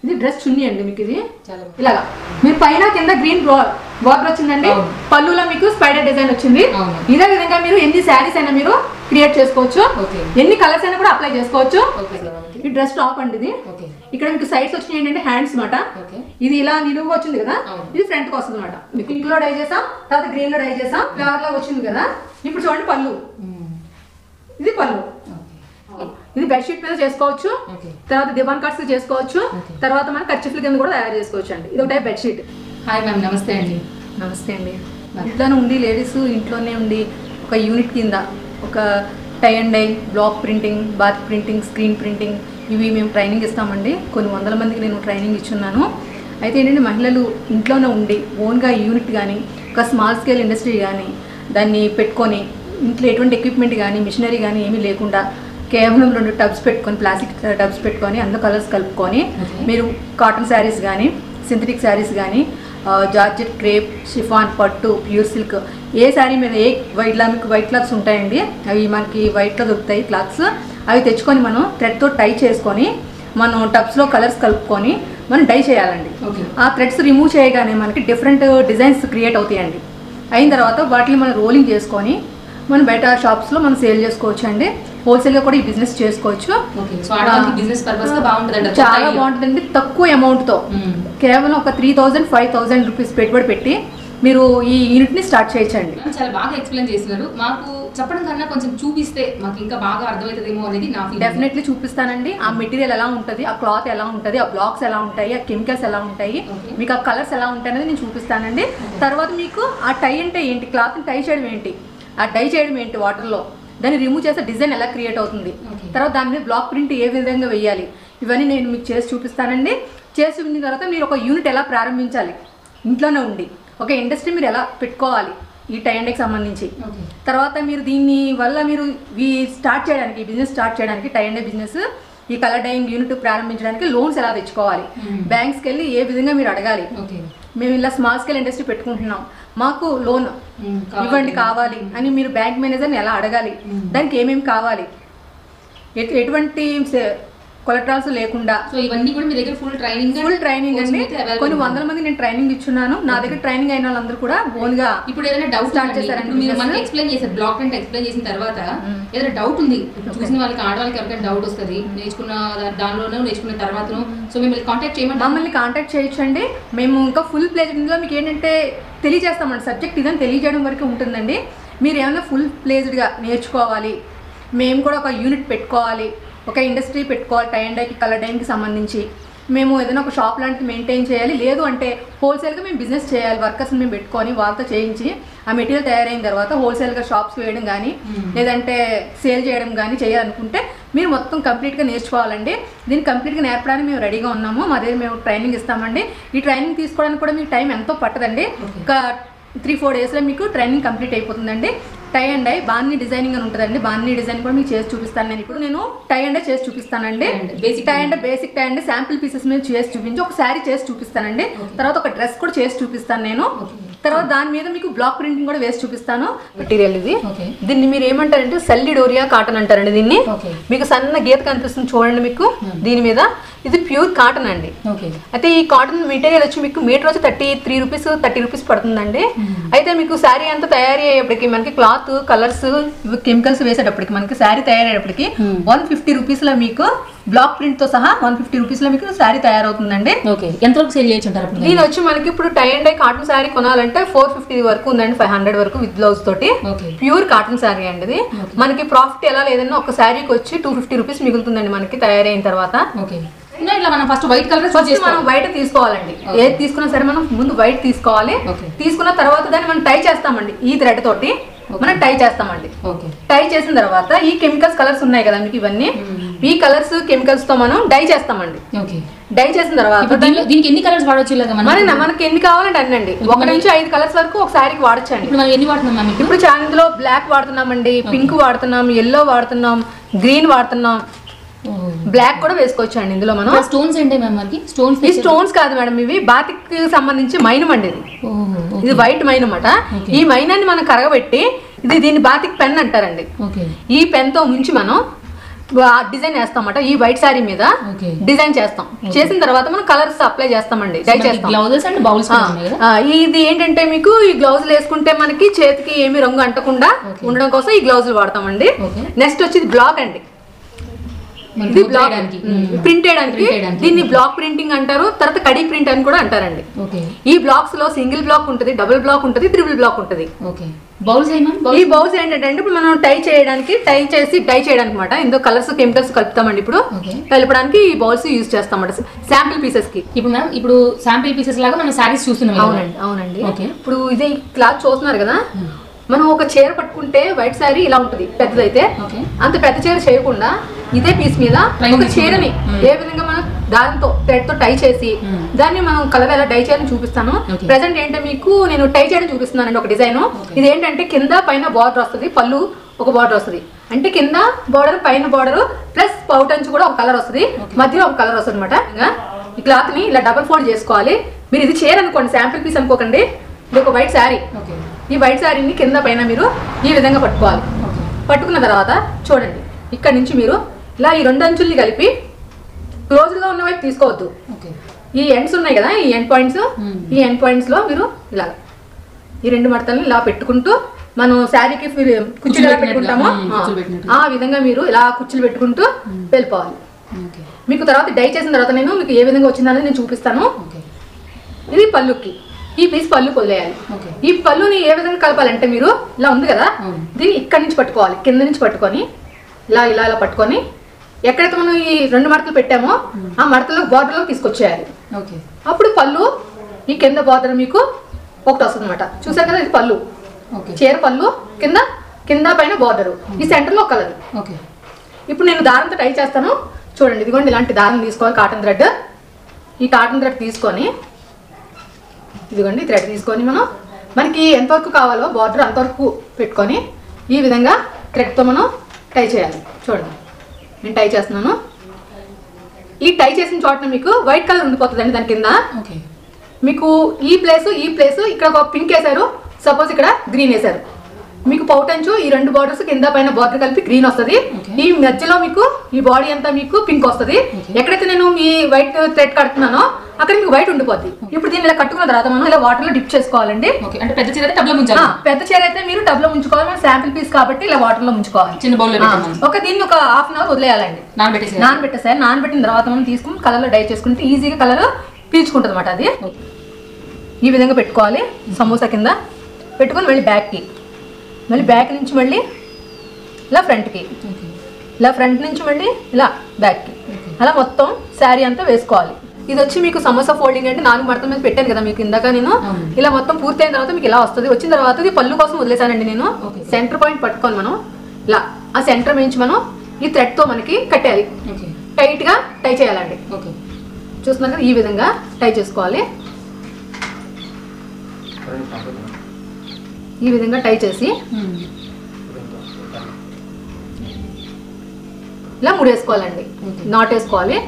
ఇది డ్రెస్ చున్నీ అండి మీకు ఇది చాలా బాగుంది. ఇలాగా మీరు పైన కింద గ్రీన్ బార్డర్ వచ్చిందండి అవును. పళ్ళులో మీకు స్పైడర్ డిజైన్ వచ్చింది అవును. ఇదే విధంగా మీరు ఎన్ని శారీస్ అయినా మీరు క్రియేట్ చేసుకోవచ్చు ఓకే ఎన్ని కలర్స్ అయినా కూడా అప్లై చేసుకోవచ్చు ఓకే సార్ మనకి ఈ డ్రెస్ టాప్ అండి ఇది ఓకే ఇక్కడ మీకు సైడ్స్ వచ్చినాయి ఏంటంటే హ్యాండ్స్ మాట ఓకే ఇది ఇలా నిలువుగా వచ్చింది కదా అవును. ఇది ఫ్రంట్ కి వస్తుంది అనమాట మీకు పింక్ లో డై చేసాం తర్వాత గ్రీన్ లో డై చేసాం ఫ్లవర్ లాగా వచ్చింది కదా ఇప్పుడు చూడండి పళ్ళు ఇది పళ్ళు ఓకే ఇది బెడ్షీట్ మీద చేసుకోవచ్చు ఓకే తర్వాత దివాన్ కార్డ్స్ చేసుకోవచ్చు Okay. తర్వాత మనం కర్చిఫ్ల కింద కూడా తయారు చేసుకోవచ్చు అండి ఇది ఒక టైప్ బెడ్షీట్ హాయ్ మ్యామ్ నమస్తే అండి నమస్తే అండి మరి. ఇంట్లోనే ఉండి లేడీస్ ఇంట్లోనే ఉండి ఒక యూనిట్ కింద ఒక tie and dye block printing బాత్ ప్రింటింగ్ స్క్రీన్ ప్రింటింగ్ ఇవి మేము ట్రైనింగ్ ఇస్తామండి కొన్ని వందల మందికి నేను ట్రైనింగ్ ఇచ్చున్నాను అయితే ఏంటంటే మహిళలు ఇంట్లోనే ఉండి ఓన్గా యూనిట్ కానీ ఒక స్మాల్ స్కేల్ ఇండస్ట్రీ కానీ దాన్ని పెట్టుకొని ఇంట్లో ఎటువంటి ఎక్విప్మెంట్ కానీ మిషనరీ కానీ ఏమీ లేకుండా కేవలం రెండు టబ్స్ పెట్టుకొని ప్లాస్టిక్ టబ్స్ పెట్టుకొని అందులో కలర్స్ కలుపుకొని Okay. మీరు కాటన్ శారీస్ కానీ సింథటిక్ శారీస్ కానీ జార్జెట్ క్రేప్ షిఫాన్ పట్టు ప్యూర్ సిల్క్ ఏ శారీ మీద ఏ వైట్ లా మీకు వైట్ క్లాత్స్ ఉంటాయండి అవి మనకి వైట్లో దొరుకుతాయి క్లాత్స్ అవి తెచ్చుకొని మనం థ్రెడ్తో టై చేసుకొని మనం టబ్స్లో కలర్స్ కలుపుకొని మనం డై చేయాలండి ఓకే ఆ థ్రెడ్స్ రిమూవ్ చేయగానే మనకి డిఫరెంట్ డిజైన్స్ క్రియేట్ అవుతాయండి అయిన తర్వాత వాటిని మనం రోలింగ్ చేసుకొని మనం బయట షాప్స్లో మనం సేల్ చేసుకోవచ్చు అండి హోల్సేల్గా కూడా ఈ బిజినెస్ చేసుకోవచ్చు ఓకే సో ఆడవాళ్ళకి బిజినెస్ పర్పస్ గా బాగుంటుందండి కొత్త చాలా idea. బాగుంటుందండి తక్కువ అమౌంట్తో మ్మ్. కేవలం ఒక three thousand five thousand rupees పెట్టుబడి పెట్టి మీరు ఈ యూనిట్ని స్టార్ట్ చేయొచ్చండి మ్యామ్ చాలా బాగా ఎక్స్ప్లెయిన్ చేస్తున్నారు మాకు చెప్పడం కన్నా కొంచెం చూపిస్తే మాకు ఇంకా బాగా అర్థమవుతుందేమో అనేది నా ఫీలింగ్ డెఫినెట్లీ చూపిస్తానండి ఆ మెటీరియల్ ఎలా ఉంటుంది ఆ క్లాత్ ఎలా ఉంటుంది ఆ బ్లాక్స్ ఎలా ఉంటాయి ఆ కెమికల్స్ ఎలా ఉంటాయి Okay. మీకు ఆ కలర్స్ ఎలా ఉంటాయి అనేది నేను చూపిస్తానండి తర్వాత మీకు ఆ టై అంటే ఏంటి క్లాత్ని టై చేయడం ఏంటి ఆ డై చేయడం ఏంటి వాటర్లో దాన్ని రిమూవ్ చేస్తే డిజైన్ ఎలా క్రియేట్ అవుతుంది Okay. తర్వాత దాని మీద బ్లాక్ ప్రింట్ ఏ విధంగా వేయాలి ఇవన్నీ నేను మీకు చేసి చూపిస్తానండి చేసి చూపించిన తర్వాత మీరు ఒక యూనిట్ ఎలా ప్రారంభించాలి ఇంట్లోనే ఉండి ఒక ఇండస్ట్రీ మీరు ఎలా పెట్టుకోవాలి ఈ టై అండ్కి సంబంధించి ఓకే తర్వాత మీరు దీన్ని వల్ల మీరు ఈ స్టార్ట్ చేయడానికి ఈ బిజినెస్ స్టార్ట్ చేయడానికి టై అండ్ బిజినెస్ ఈ కలర్ డైయింగ్ యూనిట్ ప్రారంభించడానికి లోన్స్ ఎలా తెచ్చుకోవాలి Hmm. బ్యాంక్స్కి వెళ్ళి ఏ విధంగా మీరు అడగాలి ఓకే మేము ఇలా స్మాల్ స్కేల్ ఇండస్ట్రీ పెట్టుకుంటున్నాం మాకు లోన్ మ్మ్. ఇవ్వండి కావాలి అని మీరు బ్యాంక్ మేనేజర్ని ఎలా అడగాలి Hmm. దానికి ఏమేమి కావాలి ఎటు- ఎటువంటి కొలెట్రాల్స్ లేకుండా సో ఇవన్నీ కూడా మీ దగ్గర ఫుల్ ట్రైనింగ్ ఫుల్ ట్రైనింగ్ అండి కొన్ని వందల మంది నేను ట్రైనింగ్ ఇచ్చున్నాను నా దగ్గర ట్రైనింగ్ అయిన వాళ్ళందరూ కూడా ఓన్గా ఇప్పుడు ఏదైనా డౌట్ Start స్టార్ట్ చేశారండి చేశారంటే మీరు business? మనకి ఎక్స్ప్లెయిన్ చేశారు బ్లాక్ ప్రింట్ ఎక్స్ప్లెయిన్ చేసిన తర్వాత మ్మ్. ఏదైనా డౌట్ ఉంది ఇప్పుడు చూసిన వాళ్ళకి ఆడవాళ్ళకి ఎవరికైనా డౌట్ వస్తుంది నేర్చుకున్న దా- దానిలోనూ నేర్చుకున్న తర్వాతను సో మిమ్మల్ని కాంటాక్ట్ చేయమంటారా మమ్మల్ని కాంటాక్ట్ చేయొచ్చండి మేము ఇంకా ఫుల్ ప్లేజ్డ్లో మీకు ఏంటంటే తెలియజేస్తామండి సబ్జెక్ట్ ఇదని తెలియజేయడం వరకు ఉంటుందండి మీరు ఏమైనా ఫుల్ ప్లేజ్డ్గా నేర్చుకోవాలి మేము కూడా ఒక యూనిట్ పెట్టుకోవాలి ఒక ఇండస్ట్రీ పెట్టుకోవాలి టై అండ్ డైకి కలర్ డైన్కి సంబంధించి మేము ఏదైనా ఒక షాప్ లాంటిది మెయింటైన్ చేయాలి లేదు అంటే హోల్సేల్గా మేము బిజినెస్ చేయాలి వర్కర్స్ని మేము పెట్టుకొని వాళ్ళతో చేయించి ఆ మెటీరియల్ తయారైన తర్వాత హోల్సేల్గా షాప్స్ వేయడం కానీ Hmm. లేదంటే సేల్ చేయడం కానీ చేయాలనుకుంటే మీరు మొత్తం కంప్లీట్గా నేర్చుకోవాలండి దీన్ని కంప్లీట్గా నేర్పడానికి మేము రెడీగా ఉన్నాము మా దగ్గర మేము ట్రైనింగ్ ఇస్తామండి ఈ ట్రైనింగ్ తీసుకోవడానికి కూడా మీకు టైం ఎంతో పట్టదండి Okay. ఒక త్రీ ఫోర్ డేస్లో మీకు ట్రైనింగ్ కంప్లీట్ అయిపోతుందండి టై అండ్ డై బాన్ని డిజైనింగ్ అని ఉంటుందండి బాన్ని డిజైన్ కూడా మీకు చేసి చూపిస్తాను నేను ఇప్పుడు నేను టై అండ్ డై చేసి చూపిస్తానండి Tie and dye, basic tie and basic tie and sample pieces మీద చేసి చూపించి ఒక శారీ చేసి చూపిస్తానండి Okay. తర్వాత ఒక డ్రెస్ కూడా చేసి చూపిస్తాను నేను Okay. తర్వాత దాని మీద మీకు బ్లాక్ ప్రింటింగ్ కూడా వేసి చూపిస్తాను మెటీరియల్ ఇది ఓకే దీన్ని మీరు ఏమంటారంటే సెల్లిడోరియా కాటన్ అంటారండి దీన్ని ఓకే మీకు సన్న గీత కనిపిస్తుంది చూడండి మీకు దీని మీద ఇది ప్యూర్ కాటన్ అండి ఓకే అయితే ఈ కాటన్ మెటీరియల్ వచ్చి మీకు మీటర్ వచ్చి thirty three rupees thirty rupees పడుతుందండి అయితే మీకు శారీ అంతా తయారీ అయ్యేప్పటికి మనకి క్లాత్ కలర్స్ ఇవి కెమికల్స్ వేసేటప్పటికి మనకి శారీ తయారయ్యేటప్పటికి Hmm. వన్ ఫిఫ్టీ రూపీస్లో మీకు బ్లాక్ ప్రింట్తో సహా వన్ ఫిఫ్టీ రూపీస్లో మీకు శారీ తయారవుతుందండి ఓకే ఎంతవరకు సేల్ చేయొచ్చు అంటారు అప్పుడు దీని వచ్చి మనకి ఇప్పుడు tie and dye cotton sari కొనాలంటే ఫోర్ ఫిఫ్టీ వరకు ఉందండి ఫైవ్ హండ్రెడ్ వరకు విత్ బ్లౌజ్ తోటి ఓకే ప్యూర్ కాటన్ శారీ అండి ఇది మనకి ప్రాఫిట్ ఎలా లేదన్నా ఒక శారీకి వచ్చి టూ ఫిఫ్టీ రూపీస్ మిగులుతుందండి మనకి తయారైన తర్వాత ఓకే ఇంకా ఇట్లా మనం first white colour choose first మనం వైట్ తీసుకోవాలండి ఏది తీసుకున్నా సరే మనం ముందు వైట్ తీసుకోవాలి Okay. తీసుకున్న తర్వాత దాన్ని మనం టై చేస్తామండి ఈ థ్రెడ్ తోటి మనం టై చేస్తామండి ఓకే టై చేసిన తర్వాత ఈ కెమికల్స్ కలర్స్ ఉన్నాయి కదా మీకు ఇవన్నీ ఈ కలర్స్ కెమికల్స్ తో మనం డై చేస్తామండి ఓకే డై చేసిన తర్వాత ఇప్పుడు దీనిలో దీనికి ఎన్ని కలర్స్ వాడవచ్చు ఇలాగా మనం మరి మనకి ఎన్ని కావాలంటే అన్నండి ఒక నుంచి ఐదు కలర్స్ వరకు ఒక శారీకి వాడచ్చండి ఇప్పుడు మనం ఎన్ని వాడుతున్నాం మ్యామ్ ఇప్పుడు ఇప్పుడు చాందిలో బ్లాక్ వాడుతున్నామండి పింక్ వాడుతున్నాం ఎల్లో వాడుతున్నాం గ్రీన్ వాడుతున్నాం బ్లాక్ కూడా వేసుకోవచ్చు అండి ఇందులో మనం స్టోన్స్ ఏంటి మ్యామ్ మనకి స్టోన్స్ ఈ స్టోన్స్ కాదు మేడం ఇవి బాతిక్ సంబంధించి మైనం అండి ఇది ఇది వైట్ మైన్ అన్నమాట Okay. ఈ మైనాన్ని మనం కరగబెట్టి ఇది దీన్ని బాతిక్ పెన్ అంటారండి ఓకే ఈ పెన్తో ముంచి మనం డిజైన్ వేస్తామట ఈ వైట్ శారీ మీద ఓకే డిజైన్ చేస్తాం చేసిన తర్వాత మనం కలర్స్ అప్లై చేస్తామండి డై చేస్తాం గ్లౌజెస్ అండ్ బౌల్స్ ఆ, ఆ, ఇది ఏంటంటే మీకు ఈ గ్లౌజులు వేసుకుంటే మనకి చేతికి ఏమి రంగు అంటకుండా ఉండడం కోసం ఈ గ్లౌజులు వాడతామండి ఓకే. నెక్స్ట్ వచ్చి బ్లాక్ అండి ఇది బ్లాక్ ప్రింట్ చేయడానికి Print చేయడానికి. దీన్ని బ్లాక్ ప్రింటింగ్ అంటారు తర్వాత కడీ ప్రింట్ అని కూడా అంటారండి ఓకే ఈ బ్లాక్స్ లో సింగిల్ బ్లాక్ ఉంటుంది డబుల్ బ్లాక్ ఉంటుంది త్రిబుల్ బ్లాక్ ఉంటుంది ఓకే బౌల్స్ ఏమన్నా ఈ బౌల్స్ ఏంటంటే ఇప్పుడు మనం టై చేయడానికి టై చేసి డై చేయడానికి అనమాట ఇందులో కలర్స్ కెమికల్స్ కలుపుతామండి ఇప్పుడు ఓకే కలపడానికి ఈ బౌల్స్ యూజ్ చేస్తామన్నమాట శాంపిల్ పీసెస్ కి ఇప్పుడు మ్యామ్ ఇప్పుడు శాంపిల్ పీసెస్ లాగా మనం శారీస్ చూస్తున్నాం కదా. అవునండి అవునండి ఓకే. ఇప్పుడు ఇదే క్లాత్ చూస్తున్నారు కదా మనం ఒక చీర పట్టుకుంటే వైట్ శారీ ఇలా ఉంటుంది పెద్దదైతే ఓకే అంత పెద్ద చీర చేయకుండా ఇదే పీస్ మీద Try ఒక చేసి చీరని మ్మ్. ఏ విధంగా మనం దాంతో థ్రెడ్ తో టై చేసి మ్మ్. దాన్ని మనం కలర్ ఎలా డై చేయాలని చూపిస్తాను Okay. ప్రెసెంట్ ఏంటంటే మీకు నేను టై చేయడం చూపిస్తున్నానండి ఒక డిజైన్ Okay. ఇది ఏంటంటే కింద పైన బార్డర్ వస్తుంది పళ్ళు ఒక బార్డర్ వస్తుంది అంటే కింద బార్డర్ పైన బార్డర్ ప్లస్ పౌట్ అంచు కూడా ఒక కలర్ వస్తుంది Okay. మధ్యలో ఒక కలర్ వస్తుంది అనమాట ఇంకా ఈ క్లాత్ ని ఇలా డబల్ ఫోల్డ్ చేసుకోవాలి మీరు ఇది చీర అనుకోండి శాంపిల్ పీస్ అనుకోకండి ఇది ఒక వైట్ శారీ ఓకే ఈ వైట్ శారీని కింద పైన మీరు ఈ విధంగా పట్టుకోవాలి ఓకే పట్టుకున్న తర్వాత చూడండి ఇక్కడ నుంచి మీరు ఇలా ఈ రెండు అంచుల్ని కలిపి క్లోజ్గా ఉన్న వైపు తీసుకోవద్దు ఓకే ఈ ఎండ్స్ ఉన్నాయి కదా ఈ ఎండ్ పాయింట్స్ Hmm. ఈ ఎండ్ పాయింట్స్ లో మీరు ఇలా ఈ రెండు మడతల్ని ఇలా పెట్టుకుంటూ మనం శారీకి కుర్చీలు ఎలా పెట్టుకుంటామో Hmm, ఆ, కుర్చీలు పెట్టినట్టు. ఆ విధంగా మీరు ఇలా కుర్చీలు పెట్టుకుంటూ వెళ్ళిపోవాలి ఓకే మీకు తర్వాత డై చేసిన తర్వాత నేను మీకు ఏ విధంగా వచ్చిందనేది నేను చూపిస్తాను ఓకే ఇది పళ్ళుకి ఈ పీస్ పళ్ళు వదిలేయాలి ఓకే ఈ పళ్ళుని ఏ విధంగా కలపాలంటే మీరు ఇలా ఉంది కదా అవును. దీన్ని ఇక్కడి నుంచి పట్టుకోవాలి కింద నుంచి పట్టుకొని ఇలా ఇలా ఇలా పట్టుకొని ఎక్కడైతే మనం ఈ రెండు మడతలు పెట్టామో ఆ మడతలో బార్డర్లో తీసుకొచ్చేయాలి ఓకే అప్పుడు పళ్ళు ఈ కింద బార్డర్ మీకు ఒకటి వస్తుంది అనమాట చూసారు కదా ఇది పళ్ళు ఓకే చీర పళ్ళు కింద కింద పైన బార్డర్ ఈ సెంటర్లో ఒక కలర్ ఓకే ఇప్పుడు నేను దారంతో టై చేస్తాను చూడండి ఇదిగోండి ఇలాంటి దారం తీసుకోవాలి కాటన్ థ్రెడ్ ఈ కాటన్ థ్రెడ్ తీసుకొని ఇదిగోండి థ్రెడ్ తీసుకొని మనం మనకి ఎంతవరకు కావాలో బార్డర్ అంతవరకు పెట్టుకొని ఈ విధంగా థ్రెడ్తో మనం టై చేయాలి చూడండి నేను టై చేస్తున్నాను ఈ టై చేసిన చోట మీకు వైట్ కలర్ ఉండిపోతుందండి దాని కింద ఓకే మీకు ఈ ప్లేస్ ఈ ప్లేస్ ఇక్కడ ఒక పింక్ వేశారు సపోజ్ ఇక్కడ గ్రీన్ వేశారు మీకు పౌటంచు ఈ రెండు బార్డర్స్ కింద పైన బార్డర్ కలిపి గ్రీన్ వస్తుంది Okay. ఈ మధ్యలో మీకు ఈ బాడీ అంతా మీకు పింక్ వస్తుంది Okay. ఎక్కడైతే నేను మీ వైట్ థ్రెడ్ కడుతున్నానో అక్కడ మీకు వైట్ ఉండిపోద్ది ఇప్పుడు దీన్ని ఇలా కట్టుకున్న తర్వాత మనం ఇలా వాటర్ లో డిప్ చేసుకోవాలండి ఓకే అంటే పెద్ద చీర అయితే టబ్లో ఆ, ముంచాలి పెద్ద చీర అయితే మీరు టబ్ లో ఉంచుకోవాలి మన శాంపిల్ పీస్ కాబట్టి ఇలా వాటర్ లో ఉంచుకోవాలి చిన్న బౌల్లో ఆ, పెట్టాము ఒక దీన్ని ఒక హాఫ్ అన్ అవర్ వదిలేయాలండి నానబెట్టేసి నానబెట్టేసారి నానబెట్టిన తర్వాత మనం తీసుకుని కలర్ లో డై చేసుకుంటే ఈజీగా కలర్ పీల్చుకుంటుంది అనమాట అది ఓకే ఈ విధంగా పెట్టుకోవాలి సమోసా కింద పెట్టుకొని మళ్ళీ బ్యాక్కి మళ్ళీ బ్యాక్ నుంచి మళ్ళీ ఇలా ఫ్రంట్కి ఓకే ఇలా ఫ్రంట్ నుంచి మళ్ళీ ఇలా బ్యాక్కి ఓకే అలా మొత్తం శారీ అంతా వేసుకోవాలి ఇది వచ్చి మీకు సమోసా ఫోల్డింగ్ అంటే నాలుగు మడతల మీద పెట్టాను కదా మీకు ఇందాక నేను అవును. ఇలా మొత్తం పూర్తయిన తర్వాత మీకు ఇలా వస్తుంది వచ్చిన తర్వాత ఇది పళ్ళు కోసం వదిలేసానండి నేను ఓకే. సెంటర్ పాయింట్ పట్టుకొని మనం ఇలా ఆ సెంటర్ నుంచి మనం ఈ థ్రెడ్తో మనకి కట్టేయాలి ఓకే టైట్గా టై చేయాలండి ఓకే చూస్తున్నారు కదా ఈ విధంగా టై చేసుకోవాలి ఈ విధంగా టై చేసి ఇలా ముడేసుకోవాలండి ఓకే. నాట్ వేసుకోవాలి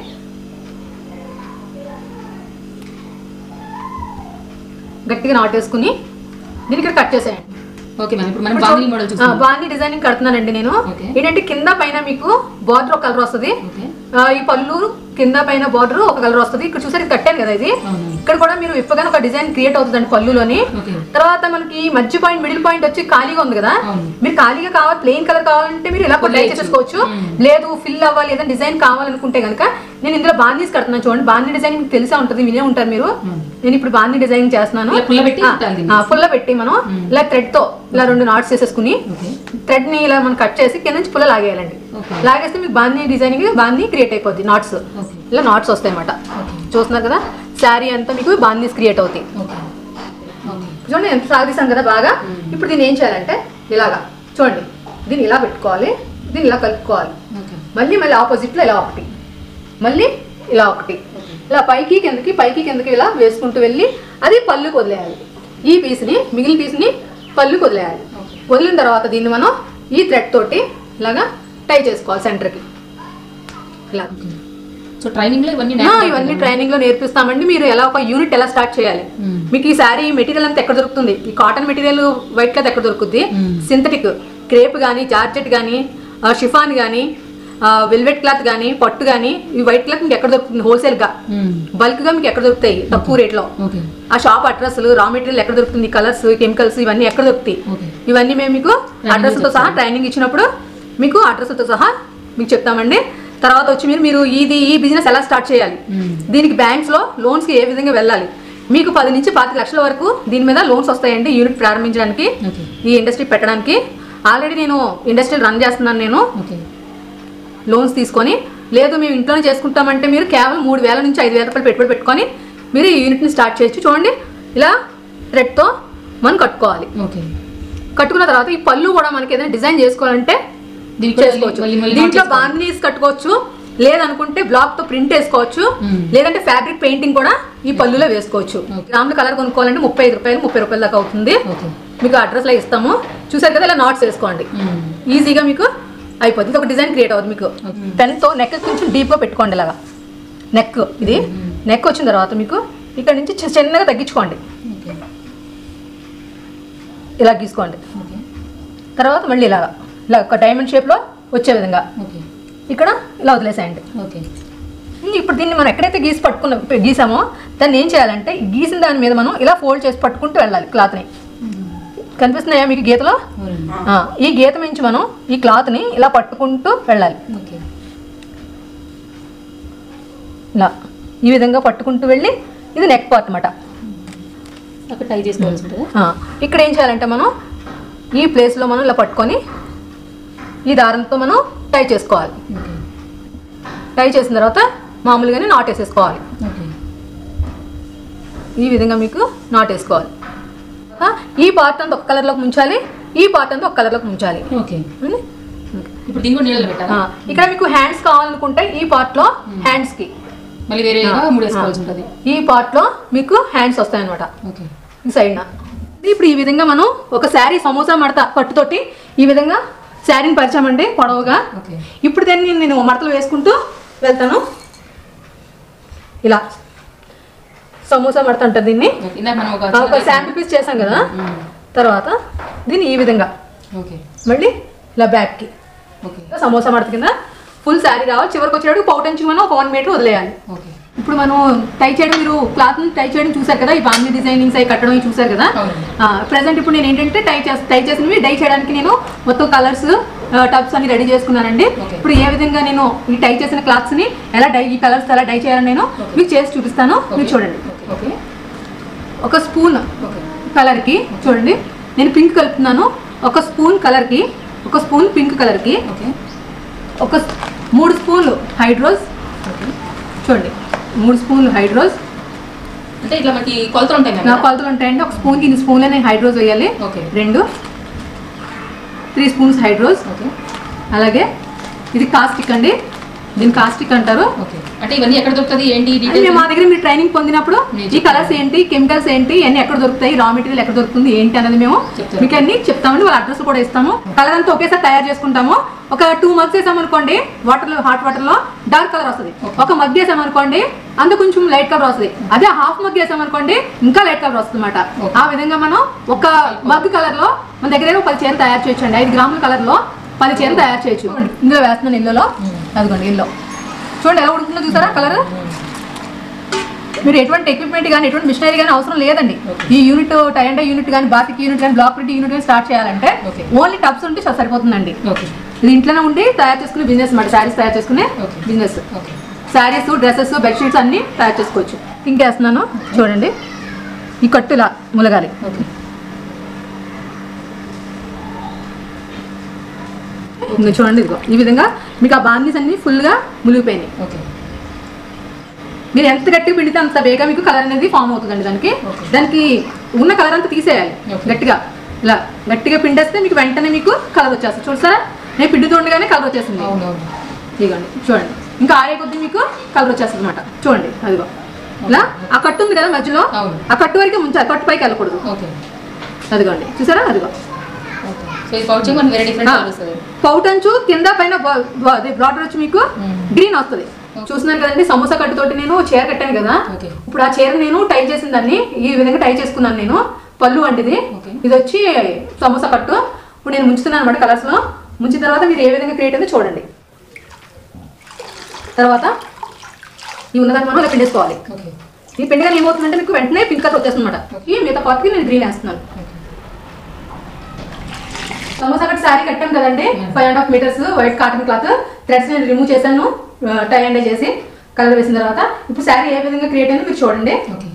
గట్టిగా నాట్ వేసుకుని దీన్ని ఇక్కడ కట్ చేసేయండి ఓకే మ్యామ్ ఇప్పుడు మనం బాంగిల్ మోడల్ చూస్తాం బాందీ డిజైనింగ్ కడుతున్నానండి నేను ఓకే. ఏంటంటే కింద పైన మీకు బార్డర్ ఒక కలర్ వస్తుంది ఓకే ఆ, ఈ పళ్ళు కింద పైన బార్డర్ ఒక కలర్ వస్తుంది ఇక్కడ చూసారు ఇది కట్టాను కదా ఇది అవును ఇక్కడ కూడా మీరు విప్పగానే ఒక డిజైన్ క్రియేట్ అవుతుందండి పళ్ళులోని ఓకే తర్వాత మనకి మధ్య పాయింట్ మిడిల్ పాయింట్ వచ్చి ఖాళీగా ఉంది కదా అవును. మీరు ఖాళీగా కావాలి ప్లెయిన్ కలర్ కావాలంటే మీరు ఇలా కూడా డై వదిలేయచ్చు. చేసేసుకోవచ్చు మ్మ్. లేదు ఫిల్ అవ్వాలి ఏదైనా డిజైన్ కావాలనుకుంటే కనుక నేను ఇందులో బాందీస్ కడుతున్నాను చూడండి బాందీ డిజైన్ మీకు తెలిసే ఉంటుంది వినే ఉంటారు మీరు మ్మ్. నేను ఇప్పుడు బాందీ డిజైన్ చేస్తున్నాను ఇలా పుల్ల పెట్టి కుట్టాలి దీన్ని. పుల్ల పెట్టి మనం మ్మ్. ఇలా థ్రెడ్ తో ఇలా రెండు నాట్స్ చేసేసుకుని ఓకే థ్రెడ్ ని ఇలా మనం కట్ చేసి కింద నుంచి పుల్ల లాగేయాలండి ఓకే. లాగేస్తే మీకు బాందీ డిజైనింగ్ బాందీ క్రియేట్ అయిపోద్ది నాట్స్ ఓకే ఇలా నాట్స్ వస్తాయి అన్నమాట ఓకే చూస్తున్నారు కదా శారీ అంతా మీకు బాందీస్ క్రియేట్ అవుతాయి ఓకే ఓకే చూడండి ఎంత సాగదీసాం కదా బాగా ఇప్పుడు దీన్ని ఏం చేయాలంటే ఇలాగా చూడండి దీన్ని ఇలా పెట్టుకోవాలి దీన్ని ఇలా కలుపుకోవాలి ఓకే మళ్ళీ మళ్ళీ ఆపోజిట్లో ఇలా ఒకటి మళ్ళీ ఇలా ఒకటి ఇలా పైకి కిందకి పైకి కిందకి ఇలా వేసుకుంటూ వెళ్ళి అది పళ్ళుకి వదిలేయాలి ఈ పీస్ని మిగిలిన పీస్ని పళ్ళుకి వదిలేయాలి ఓకే వదిలిన తర్వాత దీన్ని మనం ఈ థ్రెడ్ తోటి ఇలాగా టై చేసుకోవాలి సెంటర్కి ఇలా సో ట్రైనింగ్ లో ఇవన్నీ ఆ, నేర్పుతారు ఇవన్నీ కదా? ట్రైనింగ్ లో నేర్పిస్తామండి మీరు ఎలా ఒక యూనిట్ ఎలా స్టార్ట్ చేయాలి మ్మ్. మీకు ఈ శారీ మెటీరియల్ అంతా ఎక్కడ దొరుకుతుంది ఈ కాటన్ మెటీరియల్ వైట్ క్లాత్ ఎక్కడ దొరుకుతుంది మ్మ్. సింథటిక్ క్రేప్ కానీ జార్జెట్ కానీ షిఫాన్ కానీ వెల్వెట్ క్లాత్ కానీ పట్టు కానీ ఈ వైట్ క్లాత్ మీకు ఎక్కడ దొరుకుతుంది హోల్సేల్గా బల్క్గా మీకు ఎక్కడ దొరుకుతాయి తక్కువ రేట్లో ఓకే ఆ షాప్ అడ్రస్లు రా మెటీరియల్ ఎక్కడ దొరుకుతుంది కలర్స్ కెమికల్స్ ఇవన్నీ ఎక్కడ దొరుకుతాయి ఓకే ఇవన్నీ మేము మీకు అడ్రస్తో సహా ట్రైనింగ్ ఇచ్చినప్పుడు మీకు అడ్రస్తో సహా మీకు చెప్తామండి తర్వాత వచ్చి మీరు మీరు ఇది ఈ బిజినెస్ ఎలా స్టార్ట్ చేయాలి దీనికి బ్యాంక్స్లో లోన్స్కి ఏ విధంగా వెళ్ళాలి మీకు పది నుంచి పాతిక లక్షల వరకు దీని మీద లోన్స్ వస్తాయండి యూనిట్ ప్రారంభించడానికి ఓకే ఈ ఇండస్ట్రీ పెట్టడానికి ఆల్రెడీ నేను ఇండస్ట్రీ రన్ చేస్తున్నాను నేను ఓకే లోన్స్ తీసుకొని లేదు మేము ఇంట్లోనే చేసుకుంటామంటే మీరు కేవలం మూడు వేల నుంచి ఐదు వేల రూపాయలు పెట్టుబడి పెట్టుకొని మీరు ఈ యూనిట్ని స్టార్ట్ చేయొచ్చు చూడండి ఇలా థ్రెడ్తో మనం కట్టుకోవాలి ఓకే కట్టుకున్న తర్వాత ఈ పళ్ళు కూడా మనకి ఏదైనా డిజైన్ చేసుకోవాలంటే దీనికి కూడా చేసుకోవచ్చు మళ్ళీ- మళ్ళీ దీంట్లో మార్చేసుకోవాలి. బాంధనీస్ కట్టుకోవచ్చు లేదనుకుంటే బ్లాక్ తో ప్రింట్ వేసుకోవచ్చు మ్మ్. లేదంటే ఫ్యాబ్రిక్ పెయింటింగ్ కూడా ఈ పళ్ళులో వేసుకోవచ్చు Okay. గ్రాముల కలర్ కొనుక్కోవాలంటే ముప్పై ఐదు రూపాయలు ముప్పై రూపాయల దాకా అవుతుంది ఓకే మీకు అడ్రస్ లో ఇస్తాము చూసారు కదా ఇలా నాట్స్ వేసుకోండి ఈజీగా మీకు అయిపోతుంది ఇది ఒక డిజైన్ క్రియేట్ అవుతుంది మీకు Okay. పెన్ తో నెక్ కొంచెం డీప్ గా పెట్టుకోండి ఇలాగా నెక్ ఇది నెక్ వచ్చిన తర్వాత మీకు ఇక్కడ నుంచి చి- చిన్నగా తగ్గించుకోండి ఓకే ఇలా గీసుకోండి ఓకే తర్వాత మళ్ళీ ఇలాగా ఇలా ఒక డైమండ్ షేప్ లో వచ్చే విధంగా ఓకే ఇక్కడ ఇలా వదిలేసేయండి ఓకే ఇప్పుడు దీన్ని మనం ఎక్కడైతే గీసి పట్టుకున్న గీసామో దాన్ని ఏం చేయాలంటే ఈ గీసిన దాని మీద మనం ఇలా ఫోల్డ్ చేసి పట్టుకుంటూ వెళ్ళాలి క్లాత్ని కనిపిస్తున్నాయా మీకు గీతలో అవునండి ఆ, ఈ గీత నుంచి మనం ఈ క్లాత్ని ఇలా పట్టుకుంటూ వెళ్ళాలి ఓకే ఇలా ఈ విధంగా పట్టుకుంటూ వెళ్ళి ఇది నెక్ పార్ట్ అనమాట అక్కడ టై చేసుకోవాల్సి ఉంటుందా ఇక్కడ ఏం చేయాలంటే మనం ఈ ప్లేస్లో మనం ఇలా పట్టుకొని ఈ దారంతో మనం టై చేసుకోవాలి ఓకే టై చేసిన తర్వాత మామూలుగానే నాట్ వేసేసుకోవాలి ఓకే ఈ విధంగా మీకు నాట్ వేసుకోవాలి ఆ, ఈ పార్ట్ అంతా ఒక కలర్లోకి ముంచాలి ఈ పార్ట్ అంతా ఒక కలర్లోకి ముంచాలి ఓకే ఉంది? ఇప్పుడు దీని కూడా నీళ్ళలో ఆ, పెట్టాలా ఇక్కడ మీకు హ్యాండ్స్ కావాలనుకుంటే ఈ పార్ట్లో హ్యాండ్స్కి మళ్ళీ వేరేగా మూడు వేసుకోవాల్సి ఉంటుంది ఈ పార్ట్లో మీకు హ్యాండ్స్ వస్తాయన్నమాట ఓకే ఈ సైడ్న ఇప్పుడు ఈ విధంగా మనం ఒక శారీ సమోసా మడత పట్టుతోటి ఈ విధంగా శారీని పరిచామండి పొడవుగా ఓకే ఇప్పుడు దాన్ని నేను మడతలు వేసుకుంటూ వెళ్తాను ఇలా సమోసా మడత అంటారు దీన్ని ఓకే ఇందాక మనం ఒక ఆ, ఒక శాంపిల్ పీస్ చేసాం కదా మ్మ్. తర్వాత దీన్ని ఈ విధంగా ఓకే మళ్ళీ ఇలా బ్యాక్కి ఓకే సమోసా మడత కింద ఫుల్ శారీ రావాలి చివరికి వచ్చేటప్పుడు పౌటెంచి మనం ఒక వన్ మీటర్ వదిలేయాలి ఓకే ఇప్పుడు మనం టై చేయడం మీరు క్లాత్ టై చేయడం చూసారు కదా ఈ బాంబీ డిజైనింగ్స్ అవి కట్టడం ఇవి చూసారు కదా అవును. ప్రజెంట్ ఇప్పుడు నేను ఏంటంటే టై చేసి టై చేసినవి డై చేయడానికి నేను మొత్తం కలర్స్ టబ్స్ అన్ని రెడీ చేసుకున్నానండి Okay. ఇప్పుడు ఏ విధంగా నేను ఈ టై చేసిన క్లాత్స్ ని ఎలా డై ఈ కలర్స్ ఎలా డై చేయాలని నేను మీకు చేసి చూపిస్తాను మీరు చూడండి ఓకే ఒక స్పూన్ ఓకే కలర్కి చూడండి నేను పింక్ కలుపుతున్నాను ఒక స్పూన్ కలర్కి ఒక స్పూన్ పింక్ కలర్కి ఓకే ఒక స్- మూడు స్పూన్లు హైడ్రోస్ ఓకే చూడండి మూడు స్పూన్లు హైడ్రోస్ అంటే ఇట్లా మనకి కొలతలు ఉంటాయి నా కదా కొలతలు ఉంటాయండి ఒక స్పూన్కి ఇన్ని స్పూన్లే నేను హైడ్రోస్ వేయాలి ఓకే రెండు త్రీ స్పూన్స్ హైడ్రోస్ ఓకే అలాగే ఇది కాస్టిక్ అండి దీని కాస్టిక్ అంటారు ఓకే అంటే ఇవన్నీ ఎక్కడ దొరుకుతుంది ఏంటి అది డీటెయిల్స్ మేము మా దగ్గర మీరు ట్రైనింగ్ పొందినప్పుడు నేను ఈ కలర్స్ ఏంటి కెమికల్స్ ఏంటి అన్ని ఎక్కడ దొరుకుతాయి రా మెటీరియల్ ఎక్కడ దొరుకుతుంది ఏంటి అనేది మేము చెప్తారు. మీకు అన్ని చెప్తామండి వాళ్ళ అడ్రస్ కూడా ఇస్తాము కలర్ అంతా ఒకేసారి తయారు చేసుకుంటాము ఒక టూ మగ్స్ వేసామనుకోండి వాటర్ హాట్ వాటర్ లో డార్క్ కలర్ వస్తుంది ఒక మగ్ వేసామనుకోండి అంత కొంచెం లైట్ కలర్ వస్తుంది అదే హాఫ్ మగ్ వేసామనుకోండి ఇంకా లైట్ కలర్ వస్తుంది అనమాట Okay. ఆ విధంగా మనం ఒక మగ్ కలర్ లో మన దగ్గర ఏదో పది చీరలు తయారు చేయొచ్చు అండి ఐదు గ్రాముల కలర్ లో పది చీరలు తయారు చేయొచ్చు ఇందులో వేస్తున్నాను ఇల్లులో అదిగోండి ఇల్లు చూడండి ఎలా ఉడుకుతుందో చూసారా కలర్ మీరు ఎటువంటి ఎక్విప్మెంట్ కానీ ఎటువంటి మిషనరీ కానీ అవసరం లేదండి Okay. ఈ యూనిట్ టై అండ్ యూనిట్ కానీ బాతిక్ యూనిట్ కానీ బ్లాక్ ప్రింట్ యూనిట్ కానీ స్టార్ట్ చేయాలంటే Okay. ఓన్లీ టబ్స్ ఉంటే చాలు సరిపోతుందండి ఓకే ఇది ఇంట్లోనే ఉండి తయారు చేసుకునే బిజినెస్ మాట శారీస్ తయారు చేసుకునే Okay. Business okay saris dresses bedsheets అన్ని తయారు చేసుకోవచ్చు ఇంకేస్తున్నాను చూడండి ఈ కట్టు ఇలా ములగాలి ఓకే ఇంకా చూడండి ఇదిగో ఈ విధంగా మీకు ఆ బాందీస్ అన్ని ఫుల్గా మునిగిపోయినాయి ఓకే మీరు ఎంత గట్టిగా పిండితే అంత బేగా మీకు కలర్ అనేది ఫామ్ అవుతుందండి దానికి Okay. దానికి ఉన్న కలర్ అంతా తీసేయాలి Okay. గట్టిగా ఇలా గట్టిగా పిండేస్తే మీకు వెంటనే మీకు కలర్ వచ్చేస్తుంది చూసారా నేను పిండి ఉండగానే కలర్ వచ్చేసింది అవునవును ఇదిగోండి చూడండి ఇంకా ఆరే కొద్దీ మీకు కలర్ వచ్చేస్తుంది అనమాట చూడండి అదిగో ఇలా ఆ కట్టు ఉంది కదా మధ్యలో అవును. ఆ కట్టు వరకే ముంచాలి కట్టు పైకి వెళ్ళకూడదు ఓకే అదిగోండి చూసారా అదిగో ఓకే సో ఈ పౌచింగ్ మనకి వేరే డిఫరెంట్ కలర్ వస్తుంది పౌటంచు కింద పైన బ్రాడర్ వచ్చి మీకు Hmm. గ్రీన్ వస్తుంది చూస్తున్నారు కదండి సమోసా కట్టుతోటి నేను చీర కట్టాను కదా Okay. ఇప్పుడు ఆ చీర నేను టై చేసిన దాన్ని ఈ విధంగా టై చేసుకున్నాను నేను పళ్ళు వంటిది Okay. ఇది వచ్చి సమోసా కట్టు ఇప్పుడు నేను ముంచుతున్నాను అనమాట కలర్స్ లో ముంచిన తర్వాత మీరు ఏ విధంగా క్రియేట్ అయిందో చూడండి తర్వాత ఈ ఉన్నదాన్ని మనం ఇలా పిండేసుకోవాలి ఓకే ఈ పిండగా ఏమవుతుందంటే మీకు వెంటనే పింక్ కలర్ వచ్చేస్తుంది అనమాట ఈ మిగతా పార్ట్కి నేను గ్రీన్ వేస్తున్నాను సమోసా కట్ శారీ కట్టాం కదండి five and half metres white cotton cloth threads నేను రిమూవ్ చేశాను టై అండ్ చేసి కలర్ వేసిన తర్వాత ఇప్పుడు శారీ ఏ విధంగా క్రియేట్ అయిందో మీరు చూడండి ఓకే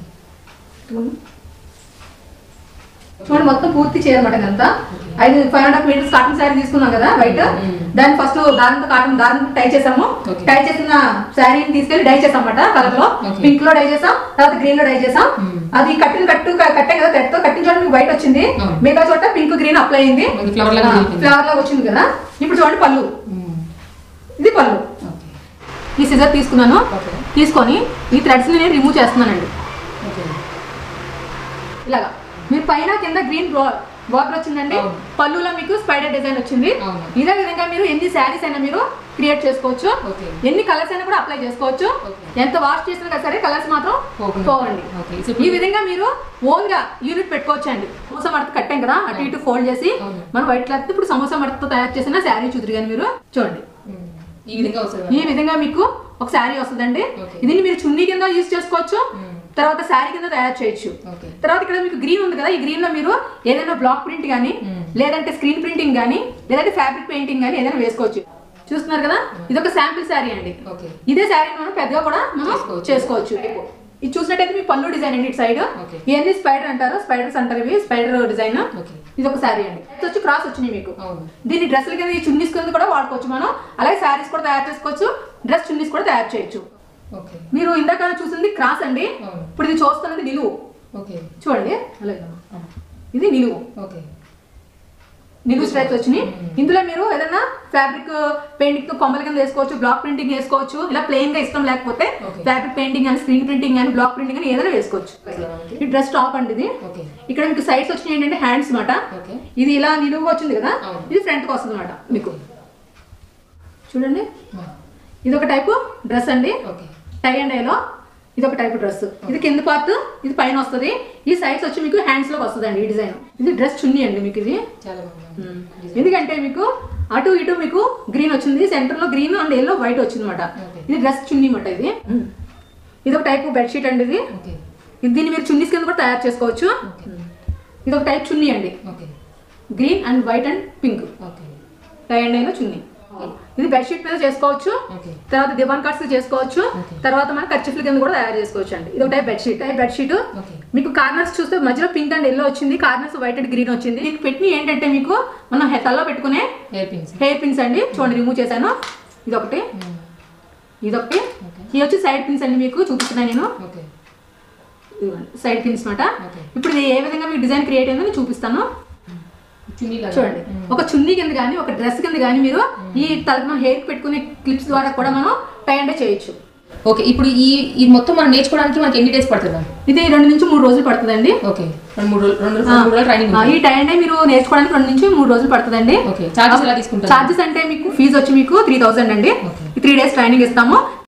చూడండి మొత్తం పూర్తి చేయనమాట ఇదంతా ఐదు five and half metres cotton sari తీసుకున్నాం కదా వైట్ దాన్ని ఫస్ట్ దారంతో కాటన్ దారం టై చేసాము Okay. టై చేసిన శారీని తీసుకెళ్లి డై చేసాం అన్నమాట కలర్ లో Okay. పింక్ లో డై చేసాం తర్వాత గ్రీన్ లో డై చేసాం Hmm. అది కట్టిన కట్టు కట్టే కదా థ్రెడ్ తో కట్టిన చోట మీకు వైట్ వచ్చింది అవును. మిగతా చోట పింక్ గ్రీన్ అప్లై అయింది మనకి flower లాగా మిగిలిపోయింది. ఫ్లవర్ లాగా వచ్చింది కదా ఇప్పుడు చూడండి పళ్ళు ఇది పళ్ళు ఓకే ఈ సిజర్ తీసుకున్నాను ఓకే తీసుకొని ఈ థ్రెడ్స్ ని నేను రిమూవ్ చేస్తున్నానండి ఓకే ఇలాగా మీరు పైన కింద గ్రీన్ బార్డర్ వచ్చిందండి అవును. పళ్ళులో మీకు స్పైడర్ డిజైన్ వచ్చింది అవును. ఇదే విధంగా మీరు ఎన్ని శారీస్ అయినా మీరు క్రియేట్ చేసుకోవచ్చు ఓకే ఎన్ని కలర్స్ అయినా కూడా అప్లై చేసుకోవచ్చు ఓకే. ఎంత వాష్ చేసినా కదా సరే కలర్స్ మాత్రం పోకుండా. పోవండి ఓకే. సో ఈ విధంగా మీరు ఓన్ గా యూనిట్ పెట్టుకోవచ్చు అండి సమోసా మడత కట్టాం కదా అటు ఇటు ఫోల్డ్ చేసి అవును. మనం వైట్ క్లాత్ ఇప్పుడు సమోసా మడతతో తయారు చేసిన శారీ చూద్దరు కానీ మీరు చూడండి మ్మ్. ఈ విధంగా వస్తుంది ఈ విధంగా మీకు ఒక శారీ వస్తుందండి ఓకే. ఇది మీరు చున్నీ కింద యూజ్ చేసుకోవచ్చు మ్మ్. తర్వాత శారీ కింద తయారు చేయొచ్చు ఓకే తర్వాత ఇక్కడ మీకు గ్రీన్ ఉంది కదా ఈ గ్రీన్ లో మీరు ఏదైనా బ్లాక్ ప్రింట్ కానీ మ్మ్. లేదంటే స్క్రీన్ ప్రింటింగ్ కానీ లేదంటే ఫ్యాబ్రిక్ పెయింటింగ్ కానీ ఏదైనా వేసుకోవచ్చు చూస్తున్నారు కదా ఇది ఒక శాంపిల్ శారీ అండి ఓకే ఇదే శారీ మనం పెద్దగా కూడా మనం చేసుకోవచ్చు. చేసుకోవచ్చు ఇది చూసినట్టయితే మీ పళ్ళు డిజైన్ అండి ఇటు సైడ్ ఓకే. ఇవన్నీ స్పైడర్ అంటారు స్పైడర్స్ అంటారు ఇవి స్పైడర్ డిజైన్ ఓకే ఇది ఒక శారీ అండి ఇది వచ్చి క్రాస్ వచ్చినాయి మీకు అవును దీన్ని డ్రెస్సుల కింద ఈ చున్నీస్ కింద కూడా వాడుకోవచ్చు మనం అలాగే శారీస్ కూడా తయారు చేసుకోవచ్చు డ్రెస్ చున్నీస్ కూడా తయారు చేయొచ్చు ఓకే మీరు ఇందాక చూసింది క్రాస్ అండి అవును ఇప్పుడు ఇది చూస్తున్నది నిలువు ఓకే చూడండి అలాగే ఇది నిలువు ఓకే నిలువు స్ట్రైప్స్ వచ్చినాయి మ్మ్. ఇందులో మీరు ఏదైనా ఫ్యాబ్రిక్ పెయింటింగ్ తో కొమ్మల కింద వేసుకోవచ్చు బ్లాక్ ప్రింటింగ్ వేసుకోవచ్చు ఇలా ప్లెయిన్ గా ఇష్టం లేకపోతే Okay. ఫ్యాబ్రిక్ పెయింటింగ్ కానీ స్క్రీన్ ప్రింటింగ్ కానీ బ్లాక్ ప్రింటింగ్ కానీ ఏదైనా వేసుకోవచ్చు Okay. ఈ డ్రెస్ టాప్ అండి ఇది ఓకే ఇక్కడ మీకు సైడ్స్ వచ్చినాయి ఏంటంటే హ్యాండ్స్ మాట ఓకే ఇది ఇలా నిలువుగా వచ్చింది కదా అవును. ఇది ఫ్రంట్ కి వస్తుంది అనమాట మీకు చూడండి ఇది ఒక టైపు డ్రెస్ అండి ఓకే టై అండ్ ఐలో ఇది ఒక టైప్ డ్రెస్ ఇది కింద పార్ట్ ఇది పైన వస్తుంది ఈ సైడ్స్ వచ్చి మీకు హ్యాండ్స్ లోకి వస్తుంది అండి ఈ డిజైన్ ఇది డ్రెస్ చున్నీ అండి మీకు ఇది చాలా బాగుంది ఎందుకంటే మీకు అటు ఇటు మీకు గ్రీన్ వచ్చింది సెంటర్ లో గ్రీన్ అండ్ ఎల్లో వైట్ వచ్చింది అనమాట Okay. ఇది డ్రెస్ చున్నీ అనమాట ఇది ఇది ఒక టైప్ బెడ్షీట్ అండి ఇది ఓకే ఇది దీన్ని మీరు చున్నీస్ కింద కూడా తయారు చేసుకోవచ్చు ఓకే ఇది ఒక టైప్ చున్నీ అండి okay green and white and pink okay tie and ఐలో చున్నీ ఇది బెడ్షీట్ మీద చేసుకోవచ్చు ఓకే తర్వాత దివాన్ కార్డ్స్ చేసుకోవచ్చు Okay. తర్వాత మనం కర్చీఫ్ల కింద కూడా తయారు చేసుకోవచ్చు అండి ఇది ఒక type bedsheet type bedsheet okay మీకు కార్నర్స్ చూస్తే మధ్యలో పింక్ అండ్ ఎల్లో వచ్చింది కార్నర్స్ వైట్ అండ్ గ్రీన్ వచ్చింది దీనికి పెట్టి ఏంటంటే మీకు మనం హె- తలలో పెట్టుకునే హెయిర్ పిన్స్ హెయిర్ పిన్స్ అండి చూడండి రిమూవ్ చేశాను ఇది ఒకటి ఇది ఒకటి ఓకే ఇది వచ్చి సైడ్ పిన్స్ అండి మీకు చూపిస్తున్నాను నేను ఓకే సైడ్ పిన్స్ మాట Okay. ఇప్పుడు ఇది ఏ విధంగా మీకు డిజైన్ క్రియేట్ అయిందో నేను చూపిస్తాను చున్నీ లాగా చూడండి ఒక చున్నీ కింద కానీ ఒక డ్రెస్ కింద కానీ మీరు ఈ తలకు మనం హెయిర్ పెట్టుకునే క్లిప్స్ ద్వారా కూడా మనం టై అండ్ చేయొచ్చు ఓకే ఇప్పుడు ఈ ఇది మొత్తం మనం నేర్చుకోవడానికి మనకి ఎన్ని డేస్ పడుతుంది మ్యామ్ ఇది రెండు నుంచి మూడు రోజులు పడుతుందండి ఓకే రెండు మూడు రోజులు రెండు రెండు మూడు రోజులు ట్రైనింగ్ ఆ, ఈ టై అండ్ మీరు నేర్చుకోవడానికి రెండు నుంచి మూడు రోజులు పడుతుందండి ఓకే చార్జెస్ ఎలా తీసుకుంటారు చార్జెస్ అంటే మీకు ఫీజు వచ్చి మీకు త్రీ థౌసండ్ అండి Okay. త్రీ డేస్ ట్రైనింగ్ ఇస్తాము